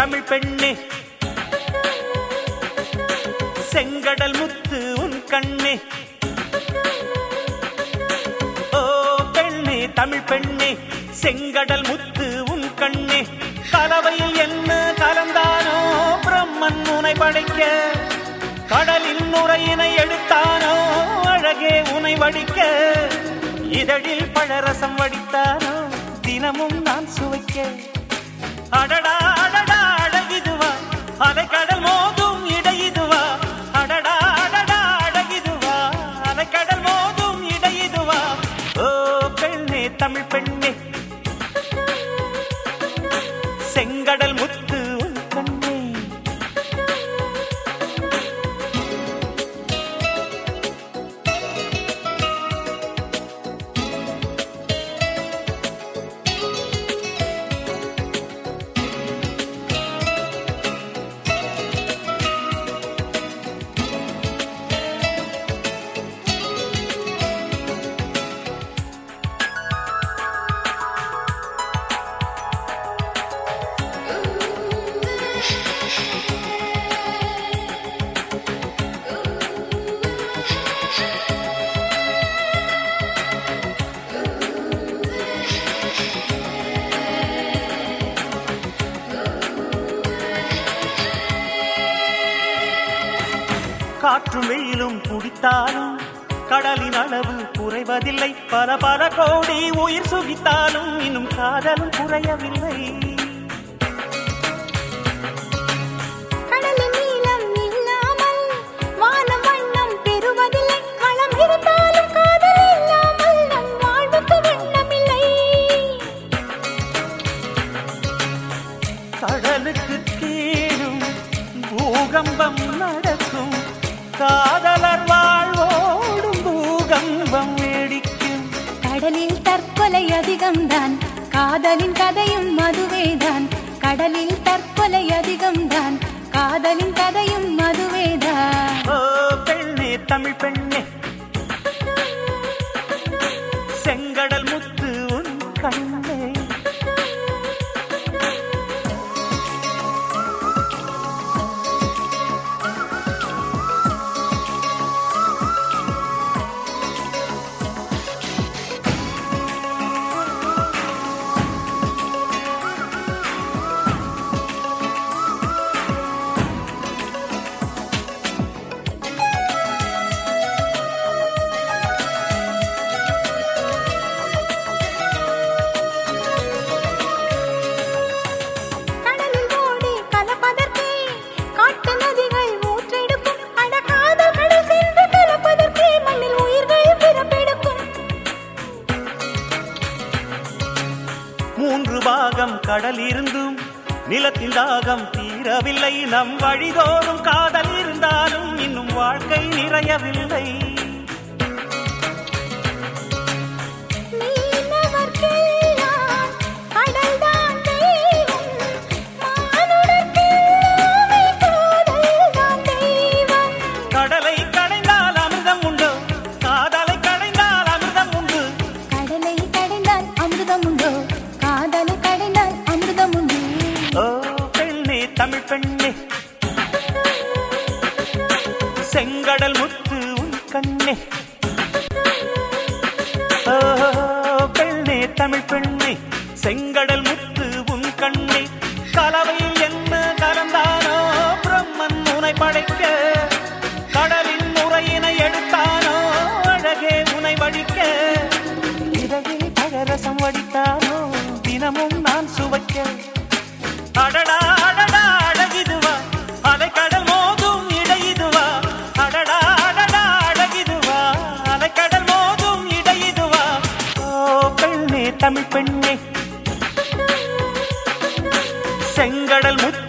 தமிழ் பெண்ணே செங்கடல் முத்து உன் கண்ணே ஓ பெண்ணே தமிழ் பெண்ணே செங்கடல் முத்து உன் கண்ணே கலவையில் என்ன கலந்தானோ பிரம்மன் உனை படைக்க கடலின் நுரையினை எடுத்தானோ அழகே உனை வடிக்க இதழில் பழரசம் வடித்தானோ தினமும் நான் சுவைக்க அடடா அடடா அழகிதுவா அலைக்கடல் மோதும் இடையிதுவா அடடா அடடா அழகிதுவா அலைக்கடல் மோதும் இடையிதுவா ஓ பெண்ணே தமிழ் பெண்ணே செங்கடல் முத்து உன் கண்ணே காற்றும் வெயிலும் குடித்தாலும் கடலின் அளவு குறைவதில்லை பல பல கோடி உயிர் சுகித்தாலும் இன்னும் காதலும் குறையவில்லை கடலின் நீளம் இல்லாமல் வானம் வண்ணம் பெறுவதில்லை களம் இருந்தாலும் காதல் இல்லாமல் நம் வாழ்வுக்கு வண்ணமில்லை கடலுக்கு கீழும் பூகம்பம் நடக்கும் காதலர் வாழ்வோடும் பூகம்பம் வேடிக்கும் கடலில் தற்கொலை அதிகம்தான் காதலின் கதையும் மதுவேதான் கடலில் தற்கொலை அதிகம்தான் காதலின் கதையும் மதுவேதான் ஓ பெண்ணே தமிழ் பெண்ணே செங்கடல் முத்து உன் கண்ணே கடலில் ஓடி கலப்பதற்கே காட்டு நதிகள் ஊற்றெடுக்கும் அட காதல் கடல் சென்று கலப்பதற்கே மண்ணில் உயிர்கள் பிறப்பெடுக்கும் மூன்று பாகம் கடல் இருந்தும் நிலத்தின் தாகம் தீரவில்லை நம் வழிதோறும் காதல் இருந்தாலும் இன்னும் வாழ்க்கை நிறையவில்லை மீனவர்க்கெல்லாம் கடல்தான் தெய்வம் மானுடர்க்கெல்லாமே காதல்தான் தெய்வம் கடலை கடைந்தால் அமிர்தம் உண்டு காதலை கடைந்தால் அமிர்தம் உண்டு கடலை கடைந்தால் அமிர்தம் உண்டோ காதலை கடைந்தால் அமிர்தம் உண்டு ஓ பெண்ணே தமிழ் பெண்ணே செங்கடல் முத்து உன் கண்ணே ஓ பெண்ணே தமிழ் பெண்ணே செங்கடல் முத்து உன் கண்ணே கலவையில் என்ன கலந்தானோ பிரம்மன் உனை படைக்க கடலின் முறையினை எடுத்தானோ அழகே உனை வடிக்க இரவில் பழரசம் வடித்தானோ தினமும் நான் சுவைக்க அடடா அடடா அழகிதுவா அலைக்கடல் மோதும் இடையிதுவா அடடா அடடா அழகிதுவா அலைக்கடல் மோதும் இடையிதுவா ஓ பெண்ணே தமிழ் பெண்ணே செங்கடல் முத்து